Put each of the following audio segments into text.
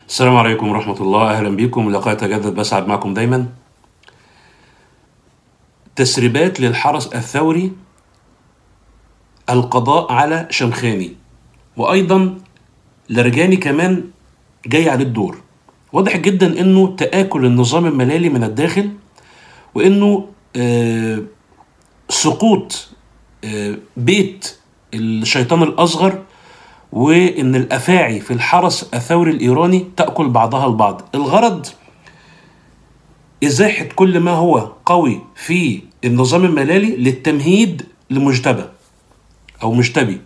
السلام عليكم ورحمة الله أهلا بكم لقاء يتجدد بسعد معكم دايما تسريبات للحرس الثوري القضاء على شمخاني وأيضا لرجاني كمان جاي عليه الدور واضح جدا انه تآكل النظام المالي من الداخل وانه آه سقوط آه بيت الشيطان الأصغر وان الافاعي في الحرس الثوري الايراني تاكل بعضها البعض الغرض ازاحه كل ما هو قوي في النظام الملالي للتمهيد لمجتبى او مجتبي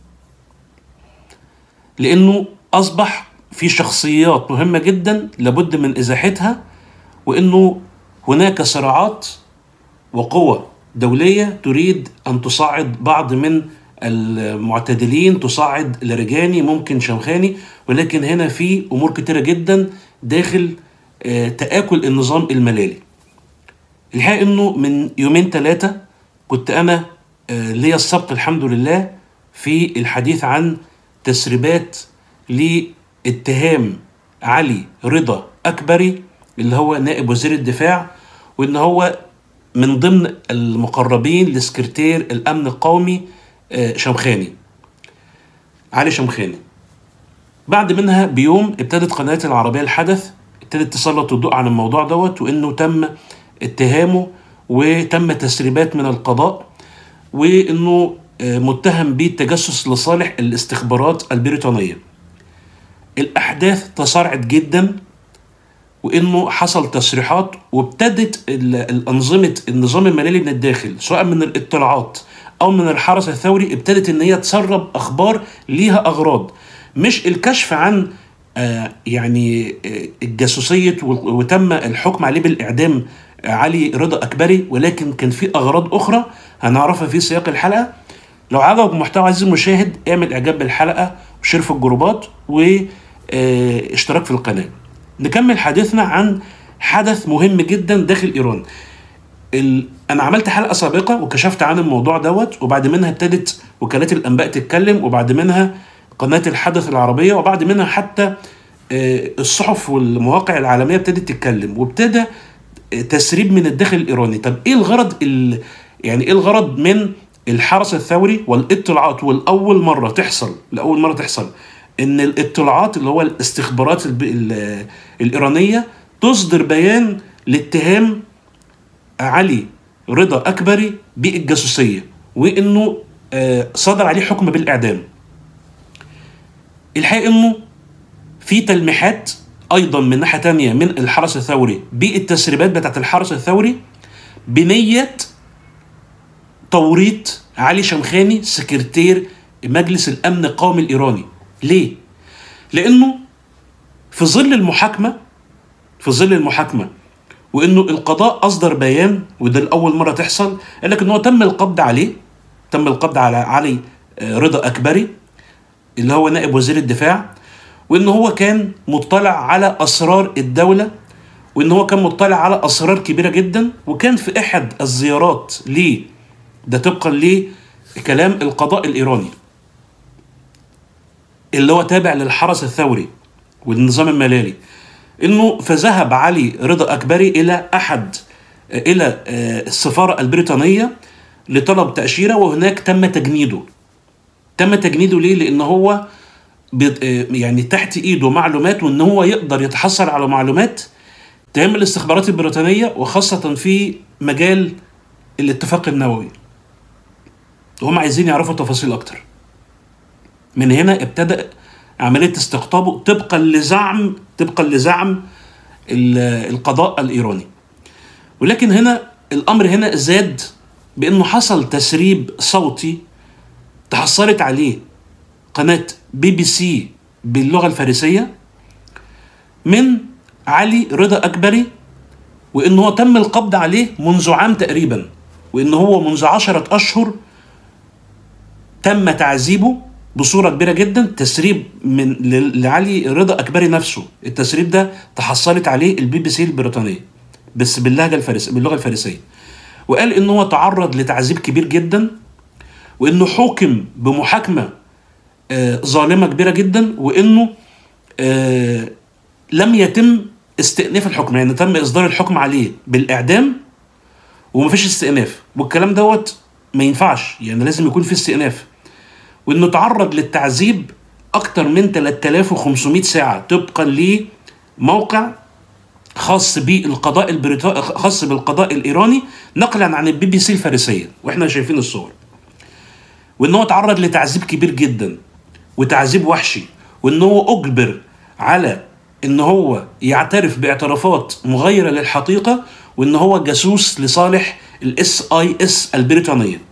لانه اصبح في شخصيات مهمه جدا لابد من ازاحتها وانه هناك صراعات وقوى دوليه تريد ان تصعد بعض من المعتدلين تصعد لرجاني ممكن شمخاني ولكن هنا في امور كتيره جدا داخل آه تاكل النظام الملالي الحقيقه انه من يومين ثلاثه كنت انا آه ليا السبق الحمد لله في الحديث عن تسريبات لاتهام علي رضا اكبري اللي هو نائب وزير الدفاع وان هو من ضمن المقربين لسكرتير الامن القومي شمخاني علي شمخاني بعد منها بيوم ابتدت قناة العربية الحدث ابتدت تسلط الضوء على الموضوع دوت وانه تم اتهامه وتم تسريبات من القضاء وانه متهم بالتجسس لصالح الاستخبارات البريطانية الاحداث تسارعت جدا وانه حصل تصريحات وابتدت الانظمه النظام المالي من الداخل سواء من الاطلاعات او من الحرس الثوري ابتدت ان هي تسرب اخبار ليها اغراض مش الكشف عن آه يعني آه الجاسوسيه وتم الحكم عليه بالاعدام آه علي رضا اكبري ولكن كان في اغراض اخرى هنعرفها في سياق الحلقه لو عجبك محتوى عزيزي المشاهد اعمل اعجاب بالحلقه وشير في الجروبات واشتراك في القناه نكمل حديثنا عن حدث مهم جدا داخل ايران ال... انا عملت حلقه سابقه وكشفت عن الموضوع دوت وبعد منها ابتدت وكالات الانباء تتكلم وبعد منها قناه الحدث العربيه وبعد منها حتى الصحف والمواقع العالميه ابتدت تتكلم وابتدى تسريب من الداخل الايراني طب ايه الغرض ال... يعني ايه الغرض من الحرس الثوري والاطلاعات والاول مره تحصل لاول مره تحصل ان الاطلاعات اللي هو الاستخبارات ال... ال... الايرانيه تصدر بيان لاتهام علي رضا اكبري بالجاسوسيه وانه صدر عليه حكم بالاعدام الحقيقه انه في تلميحات ايضا من ناحيه تانية من الحرس الثوري بالتسريبات بتاعت الحرس الثوري بنيه توريط علي شمخاني سكرتير مجلس الامن القومي الايراني ليه لانه في ظل المحاكمه في ظل المحاكمه وانه القضاء اصدر بيان وده لاول مره تحصل قال لك ان هو تم القبض عليه تم القبض على علي رضا اكبري اللي هو نائب وزير الدفاع وان هو كان مطلع على اسرار الدوله وان هو كان مطلع على اسرار كبيره جدا وكان في احد الزيارات ليه ده طبقا لكلام القضاء الايراني اللي هو تابع للحرس الثوري والنظام الملالي انه فذهب علي رضا اكبري الى احد الى السفاره البريطانيه لطلب تاشيره وهناك تم تجنيده تم تجنيده ليه لان هو يعني تحت ايده معلومات وان هو يقدر يتحصل على معلومات تهم الاستخبارات البريطانيه وخاصه في مجال الاتفاق النووي وهم عايزين يعرفوا تفاصيل اكتر من هنا ابتدأ عمليه استقطابه طبقا لزعم طبقا لزعم القضاء الايراني ولكن هنا الامر هنا زاد بانه حصل تسريب صوتي تحصلت عليه قناه بي بي سي باللغه الفارسيه من علي رضا اكبري وان هو تم القبض عليه منذ عام تقريبا وان هو منذ عشرة اشهر تم تعذيبه بصورة كبيرة جدا تسريب من لعلي رضا أكبري نفسه التسريب ده تحصلت عليه البي بي سي البريطانية بس باللهجة الفارسية باللغة الفارسية وقال إن هو تعرض لتعذيب كبير جدا وإنه حكم بمحاكمة آه ظالمة كبيرة جدا وإنه آه لم يتم استئناف الحكم يعني تم اصدار الحكم عليه بالاعدام ومفيش استئناف والكلام دوت ما ينفعش يعني لازم يكون في استئناف وانه تعرض للتعذيب اكتر من 3500 ساعه طبقا لموقع خاص بالقضاء البريطاني خاص بالقضاء الايراني نقلا عن البي بي سي الفارسيه واحنا شايفين الصور وان هو تعرض لتعذيب كبير جدا وتعذيب وحشي وان هو اجبر على ان هو يعترف باعترافات مغايره للحقيقه وان هو جاسوس لصالح الاس اي اس البريطانيه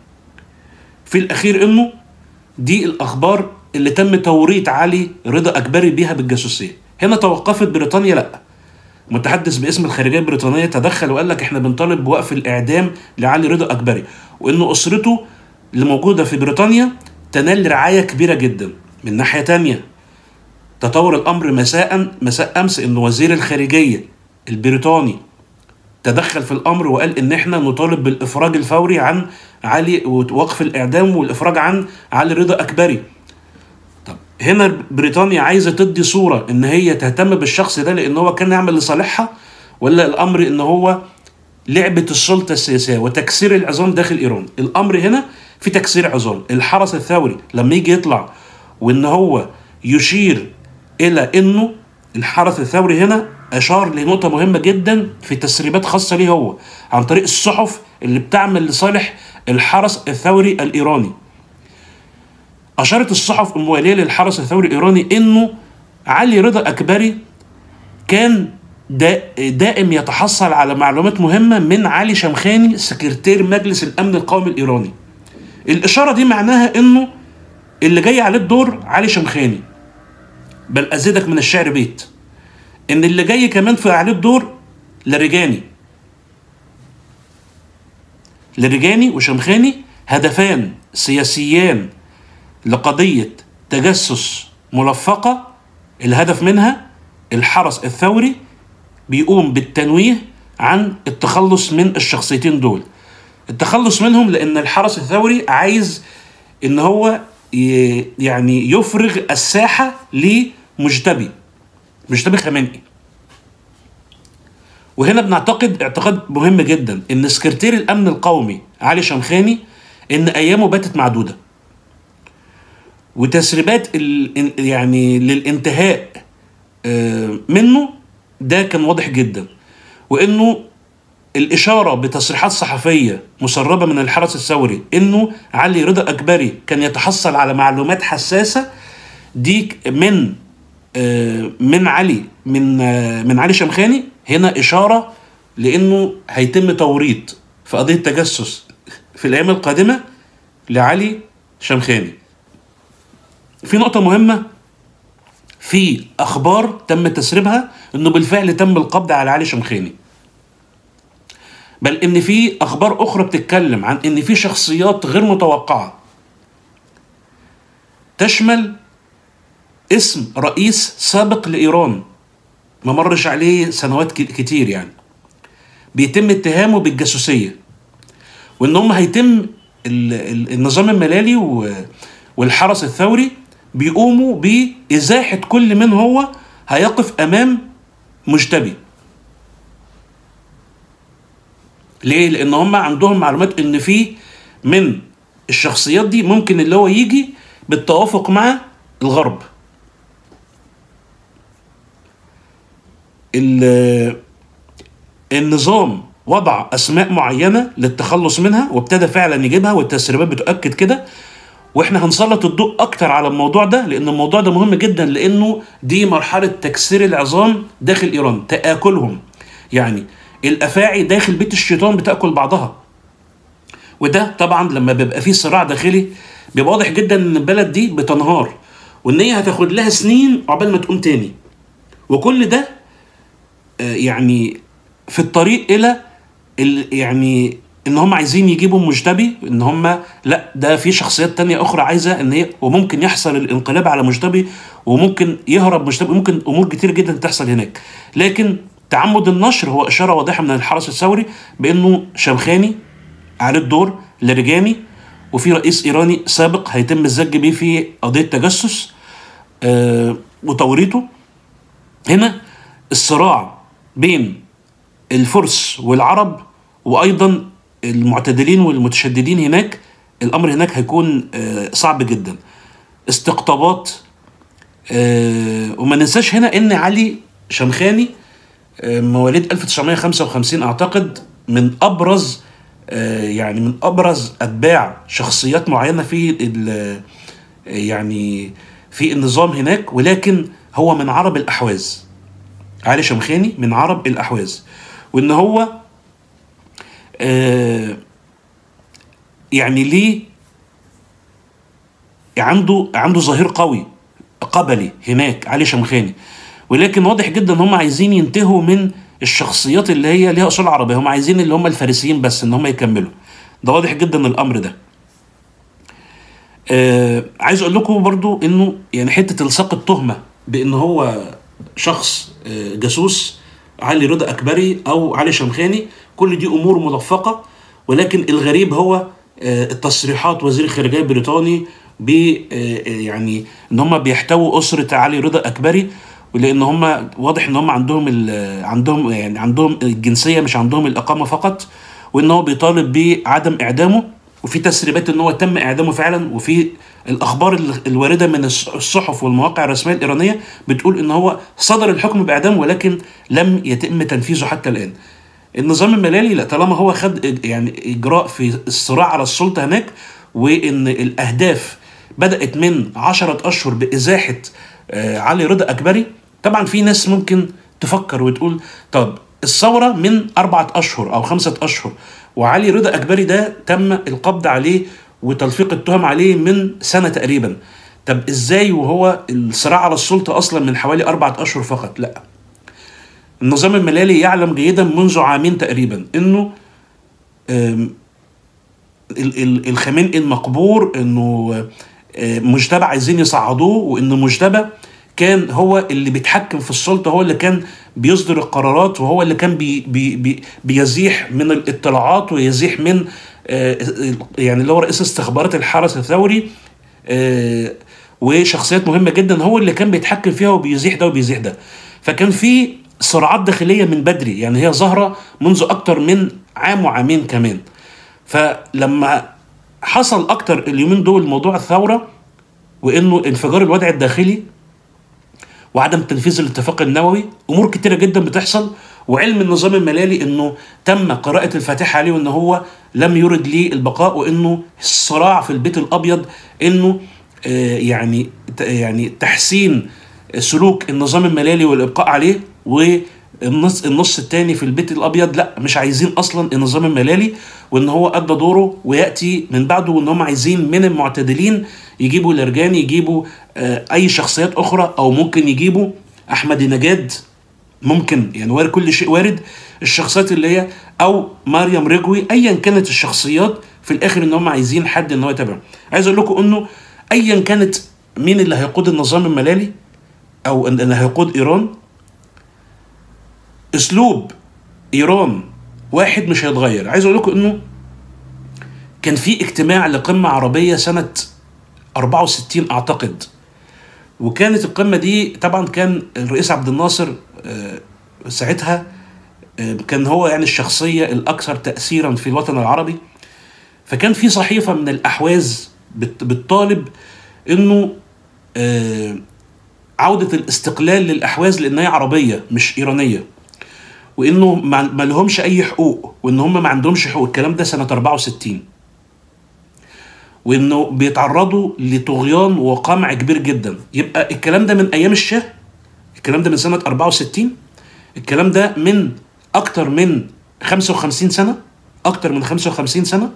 في الاخير انه دي الاخبار اللي تم توريط علي رضا اكبري بيها بالجاسوسيه هنا توقفت بريطانيا لا متحدث باسم الخارجيه البريطانيه تدخل وقال لك احنا بنطالب بوقف الاعدام لعلي رضا اكبري وانه اسرته اللي موجوده في بريطانيا تنال رعايه كبيره جدا من ناحيه تانية تطور الامر مساء مساء امس ان وزير الخارجيه البريطاني تدخل في الامر وقال ان احنا نطالب بالافراج الفوري عن علي ووقف الاعدام والافراج عن علي رضا اكبري طب هنا بريطانيا عايزه تدي صوره ان هي تهتم بالشخص ده لان هو كان يعمل لصالحها ولا الامر ان هو لعبه السلطه السياسيه وتكسير العظام داخل ايران الامر هنا في تكسير عظام الحرس الثوري لما يجي يطلع وان هو يشير الى انه الحرس الثوري هنا اشار لنقطه مهمه جدا في تسريبات خاصه ليه هو عن طريق الصحف اللي بتعمل لصالح الحرس الثوري الايراني اشارت الصحف المواليه للحرس الثوري الايراني انه علي رضا اكبري كان دائم يتحصل على معلومات مهمه من علي شمخاني سكرتير مجلس الامن القومي الايراني الاشاره دي معناها انه اللي جاي عليه الدور علي شمخاني بل ازيدك من الشعر بيت ان اللي جاي كمان في عليه الدور لرجاني لرجاني وشمخاني هدفان سياسيان لقضية تجسس ملفقة الهدف منها الحرس الثوري بيقوم بالتنويه عن التخلص من الشخصيتين دول التخلص منهم لان الحرس الثوري عايز ان هو يعني يفرغ الساحة لمجتبي مجتبي خامنئي وهنا بنعتقد اعتقاد مهم جدا ان سكرتير الامن القومي علي شمخاني ان ايامه باتت معدوده وتسريبات يعني للانتهاء منه ده كان واضح جدا وانه الإشارة بتصريحات صحفية مسربة من الحرس الثوري إنه علي رضا أكبري كان يتحصل على معلومات حساسة دي من من علي من من علي شمخاني هنا إشارة لأنه هيتم توريط في قضية تجسس في الأيام القادمة لعلي شمخاني في نقطة مهمة في أخبار تم تسريبها إنه بالفعل تم القبض على علي شمخاني بل ان في اخبار اخرى بتتكلم عن ان في شخصيات غير متوقعه تشمل اسم رئيس سابق لايران ما مرش عليه سنوات كتير يعني بيتم اتهامه بالجاسوسيه وان هم هيتم النظام الملالي والحرس الثوري بيقوموا بازاحه كل من هو هيقف امام مجتبي ليه؟ لأن هم عندهم معلومات إن في من الشخصيات دي ممكن اللي هو يجي بالتوافق مع الغرب. النظام وضع أسماء معينة للتخلص منها وابتدى فعلا يجيبها والتسريبات بتؤكد كده واحنا هنسلط الضوء اكتر على الموضوع ده لان الموضوع ده مهم جدا لانه دي مرحله تكسير العظام داخل ايران تاكلهم يعني الافاعي داخل بيت الشيطان بتاكل بعضها وده طبعا لما بيبقى فيه صراع داخلي بيبقى واضح جدا ان البلد دي بتنهار وان هي هتاخد لها سنين عقبال ما تقوم تاني وكل ده يعني في الطريق الى يعني ان هم عايزين يجيبوا مجتبي ان هم لا ده في شخصيات تانية اخرى عايزه ان هي وممكن يحصل الانقلاب على مجتبي وممكن يهرب مجتبي ممكن امور كتير جدا تحصل هناك لكن تعمد النشر هو اشاره واضحه من الحرس الثوري بانه شمخاني عليه الدور لرجاني وفي رئيس ايراني سابق هيتم الزج بيه في قضيه تجسس آه وتوريطه هنا الصراع بين الفرس والعرب وايضا المعتدلين والمتشددين هناك الامر هناك هيكون آه، صعب جدا استقطابات آه، وما ننساش هنا ان علي شمخاني آه، مواليد 1955 اعتقد من ابرز آه، يعني من ابرز اتباع شخصيات معينه في ال- يعني في النظام هناك ولكن هو من عرب الاحواز علي شمخاني من عرب الاحواز وان هو آه، يعني ليه عنده عنده ظهير قوي قبلي هناك علي شمخاني ولكن واضح جدا ان هم عايزين ينتهوا من الشخصيات اللي هي ليها اصول عربيه هم عايزين اللي هم الفارسيين بس ان هم يكملوا ده واضح جدا الامر ده آه عايز اقول لكم برضو انه يعني حته الصاق التهمه بان هو شخص آه جاسوس علي رضا اكبري او علي شمخاني كل دي امور ملفقه ولكن الغريب هو آه التصريحات وزير الخارجيه البريطاني ب آه يعني ان هم بيحتووا اسره علي رضا اكبري ولان هم واضح ان هم عندهم ال- عندهم يعني عندهم الجنسيه مش عندهم الاقامه فقط وان هو بيطالب بعدم اعدامه وفي تسريبات ان هو تم اعدامه فعلا وفي الاخبار ال- الوارده من الص- الصحف والمواقع الرسميه الايرانيه بتقول ان هو صدر الحكم باعدامه ولكن لم يتم تنفيذه حتى الان. النظام الملالي لا طالما هو خد إج- يعني اجراء في الصراع على السلطه هناك وان الاهداف بدات من عشرة اشهر بازاحه آه، علي رضا اكبري طبعا في ناس ممكن تفكر وتقول طب الثوره من اربعه اشهر او خمسه اشهر وعلي رضا اكبري ده تم القبض عليه وتلفيق التهم عليه من سنه تقريبا طب ازاي وهو الصراع على السلطه اصلا من حوالي اربعه اشهر فقط لا النظام الملالي يعلم جيدا منذ عامين تقريبا انه آم، ال- ال- الخامنئي المقبور انه آه، مجتبى عايزين يصعدوه وان مجتبى كان هو اللي بيتحكم في السلطه هو اللي كان بيصدر القرارات وهو اللي كان بي بي بي بيزيح من الاطلاعات ويزيح من آه، يعني اللي هو رئيس استخبارات الحرس الثوري آه، وشخصيات مهمه جدا هو اللي كان بيتحكم فيها وبيزيح ده وبيزيح ده فكان في صراعات داخليه من بدري يعني هي ظاهره منذ اكتر من عام وعامين كمان فلما حصل اكتر اليومين دول موضوع الثوره وانه انفجار الوضع الداخلي وعدم تنفيذ الاتفاق النووي امور كتيره جدا بتحصل وعلم النظام الملالي انه تم قراءه الفاتحه عليه وان هو لم يرد لي البقاء وانه الصراع في البيت الابيض انه آه، يعني ت- يعني تحسين سلوك النظام الملالي والابقاء عليه والنص النص الثاني في البيت الابيض لا مش عايزين اصلا النظام الملالي وان هو ادى دوره وياتي من بعده وان هم عايزين من المعتدلين يجيبوا الارجاني يجيبوا آه، اي شخصيات اخرى او ممكن يجيبوا احمد نجاد ممكن يعني وارد كل شيء وارد الشخصيات اللي هي او مريم رجوي ايا كانت الشخصيات في الاخر ان هم عايزين حد ان هو يتابعه عايز اقول لكم انه ايا كانت مين اللي هيقود النظام الملالي او إن- اللي هيقود ايران اسلوب ايران واحد مش هيتغير عايز اقول لكم انه كان في اجتماع لقمه عربيه سنه 64 اعتقد وكانت القمه دي طبعا كان الرئيس عبد الناصر آه، ساعتها آه، كان هو يعني الشخصيه الاكثر تاثيرا في الوطن العربي فكان في صحيفه من الاحواز بت- بتطالب انه آه، عوده الاستقلال للاحواز لان هي عربيه مش ايرانيه وانه ما ما لهمش اي حقوق وان هم ما عندهمش حقوق الكلام ده سنه 64 وانه بيتعرضوا لطغيان وقمع كبير جدا يبقى الكلام ده من ايام الشاه الكلام ده من سنه 64 الكلام ده من اكتر من 55 سنه اكتر من 55 سنه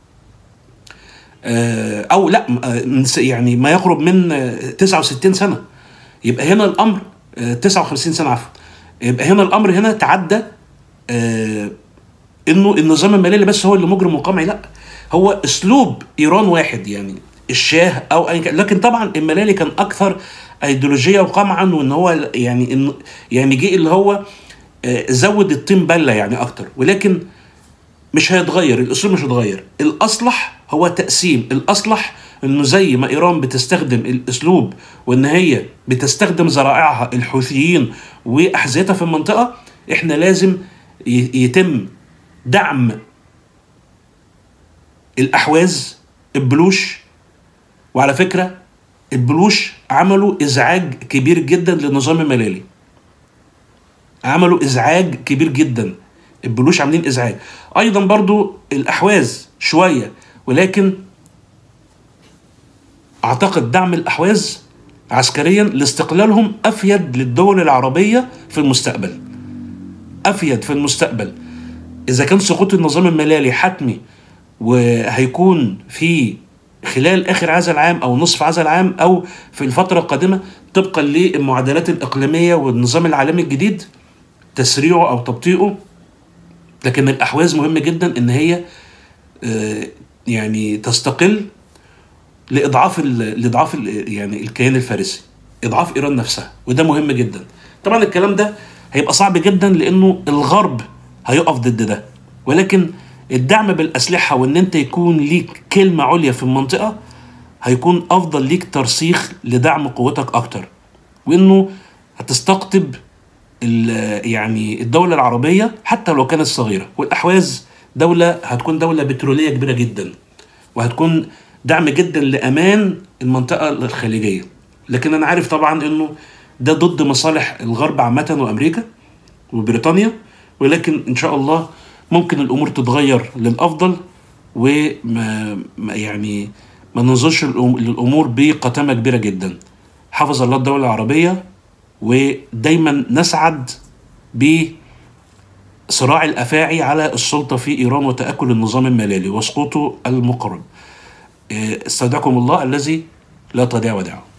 آه، او لا آه، من س- يعني ما يقرب من آه، 69 سنه يبقى هنا الامر آه، 59 سنه عفوا يبقى هنا الامر هنا تعدى آه، انه النظام المالي بس هو اللي مجرم وقمعي لا هو اسلوب ايران واحد يعني الشاه او اي كان لكن طبعا الملالي كان اكثر ايديولوجيه وقمعا وان هو يعني إن يعني جه اللي هو آه، زود الطين بله يعني اكتر ولكن مش هيتغير الاسلوب مش هيتغير الاصلح هو تقسيم الاصلح انه زي ما ايران بتستخدم الاسلوب وان هي بتستخدم ذرائعها الحوثيين واحذيتها في المنطقه احنا لازم ي- يتم دعم الاحواز البلوش وعلى فكره البلوش عملوا ازعاج كبير جدا للنظام الملالي عملوا ازعاج كبير جدا البلوش عاملين ازعاج ايضا برضو الاحواز شويه ولكن اعتقد دعم الاحواز عسكريا لاستقلالهم افيد للدول العربيه في المستقبل افيد في المستقبل اذا كان سقوط النظام الملالي حتمي وهيكون في خلال اخر هذا العام او نصف هذا العام او في الفتره القادمه طبقا للمعادلات الاقليميه والنظام العالمي الجديد تسريعه او تبطيئه لكن الاحواز مهم جدا ان هي آه، يعني تستقل لاضعاف ال- لاضعاف ال- يعني الكيان الفارسي اضعاف ايران نفسها وده مهم جدا طبعا الكلام ده هيبقى صعب جدا لانه الغرب هيقف ضد ده ولكن الدعم بالاسلحه وان انت يكون ليك كلمه عليا في المنطقه هيكون افضل ليك ترسيخ لدعم قوتك اكتر وانه هتستقطب ال- يعني الدولة العربية حتى لو كانت صغيرة والأحواز دولة هتكون دولة بترولية كبيرة جدا وهتكون دعم جدا لأمان المنطقة الخليجية لكن أنا عارف طبعا أنه ده ضد مصالح الغرب عامة وأمريكا وبريطانيا ولكن إن شاء الله ممكن الأمور تتغير للأفضل وما ما- يعني ما ننظرش للأم- للأمور بقتامة كبيرة جدا حفظ الله الدولة العربية ودايما نسعد بصراع الافاعي على السلطه في ايران وتاكل النظام الملالي وسقوطه المقرب. إيه، استودعكم الله الذي لا تضيع ودائعه.